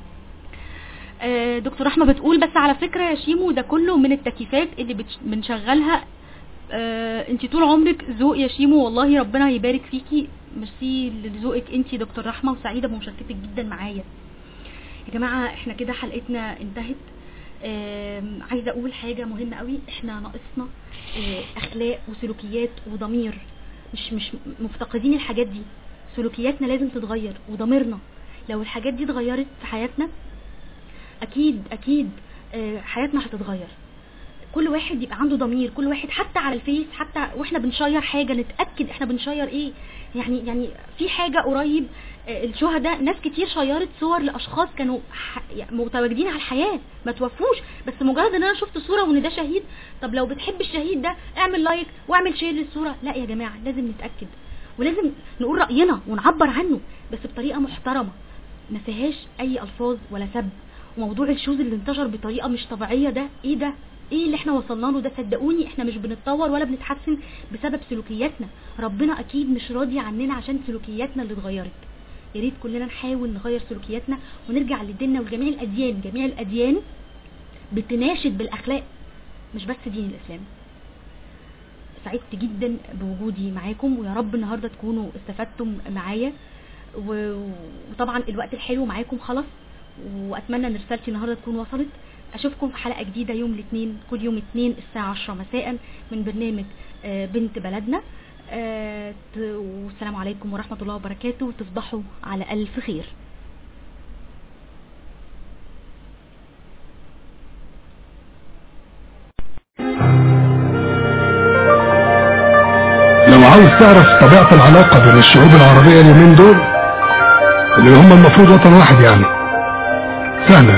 آه، دكتور رحمه بتقول بس على فكره يا شيمو ده كله من التكييفات اللي بتش- بنشغلها آه، انت طول عمرك ذوق يا شيمو والله ربنا يبارك فيكي ميرسي لذوقك انت دكتور رحمه وسعيده بمشاركتك جدا معايا يا جماعه احنا كده حلقتنا انتهت آم، عايزه اقول حاجه مهمه قوي احنا ناقصنا آه، اخلاق وسلوكيات وضمير مش مش مفتقدين الحاجات دي سلوكياتنا لازم تتغير وضميرنا لو الحاجات دي اتغيرت في حياتنا اكيد اكيد آه، حياتنا هتتغير كل واحد يبقى عنده ضمير كل واحد حتى على الفيس حتى واحنا بنشير حاجة نتأكد احنا بنشير ايه يعني يعني في حاجة قريب آه، الشهداء ناس كتير شيرت صور لاشخاص كانوا ح- يعني متواجدين على الحياة ما توفوش بس مجرد ان انا شفت صورة وان ده شهيد طب لو بتحب الشهيد ده اعمل لايك واعمل شير للصورة لا يا جماعة لازم نتأكد ولازم نقول رأينا ونعبر عنه بس بطريقة محترمة ما فيهاش اي الفاظ ولا سب وموضوع الشوز اللي انتشر بطريقه مش طبيعيه ده ايه ده ايه اللي احنا وصلنا له ده صدقوني احنا مش بنتطور ولا بنتحسن بسبب سلوكياتنا ربنا اكيد مش راضي عننا عشان سلوكياتنا اللي اتغيرت يا ريت كلنا نحاول نغير سلوكياتنا ونرجع لديننا وجميع الاديان جميع الاديان بتناشد بالاخلاق مش بس دين الاسلام سعدت جدا بوجودي معاكم ويا رب النهارده تكونوا استفدتم معايا و- وطبعا الوقت الحلو معاكم خلص واتمنى ان رسالتي النهارده تكون وصلت اشوفكم في حلقه جديده يوم الاثنين كل يوم اثنين الساعه 10 مساء من برنامج آه، بنت بلدنا آه، ت- والسلام عليكم ورحمه الله وبركاته وتصبحوا على الف خير لو عاوز تعرف طبيعة العلاقة بين الشعوب العربية اليومين دول اللي هم المفروض وطن واحد يعني سهلة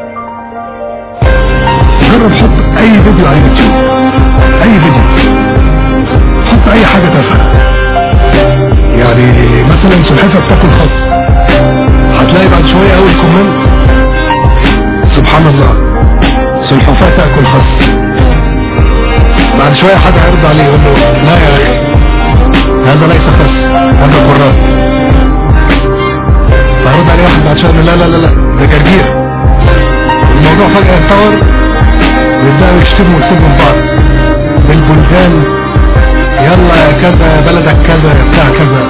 جرب حط اي فيديو على اليوتيوب اي فيديو حط اي حاجة تافهة يعني مثلا سلحفة بتاكل خس هتلاقي بعد شوية اول كومنت سبحان الله سلحفاة تاكل خس بعد شوية حد هيرد عليه يقول له لا يا اخي هذا ليس خس هذا كرات فهرد عليه واحد بعد شوية يقول له لا لا لا لا ده جرجير الموضوع فجأة اتطور ويبدأوا يشتموا ويسيبوا من بعض بالبلدان يلا يا كذا بلدك كذا يا بتاع كذا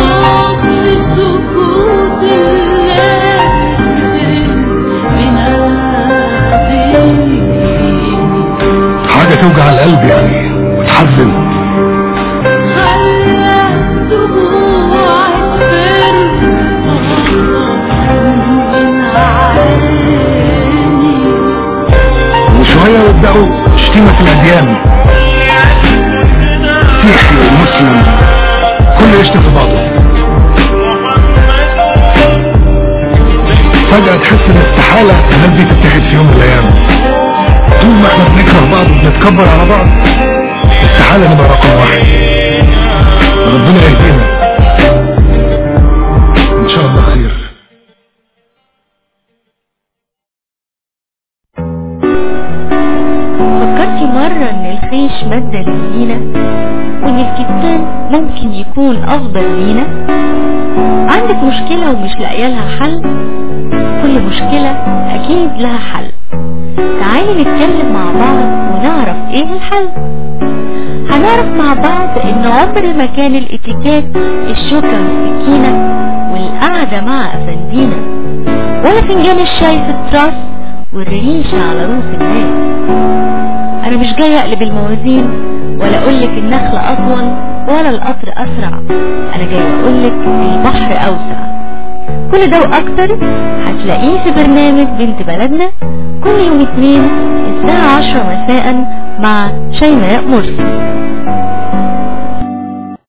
حاجة توجع القلب يعني وتحزن وشوية يبدأوا شتيمة الأديان مسيحي ومسلم كله يشتم في بعضه فجأة تحس ان استحالة الناس دي تتحد في يوم من الأيام طول ما احنا بنكره بعض وبنتكبر على بعض استحالة نبقى رقم واحد ربنا يهدينا ان شاء الله خير فكرتي مرة ان الخيش مادة للزينة وان الكتان ممكن يكون افضل لينا عندك مشكلة ومش لاقيه لها حل كل مشكلة اكيد لها حل تعالي نتكلم مع بعض ونعرف ايه الحل هنعرف مع بعض ان عمر ما كان الاتيكيت الشوكة والسكينة والقعدة مع افندينا ولا فنجان الشاي في التراس والريش على روس الناس انا مش جاي اقلب الموازين ولا اقولك النخل اطول ولا القطر اسرع انا جاي اقولك البحر اوسع كل ده واكتر هتلاقيه في برنامج بنت بلدنا كل يوم اثنين الساعة عشرة مساء مع شيماء مرسي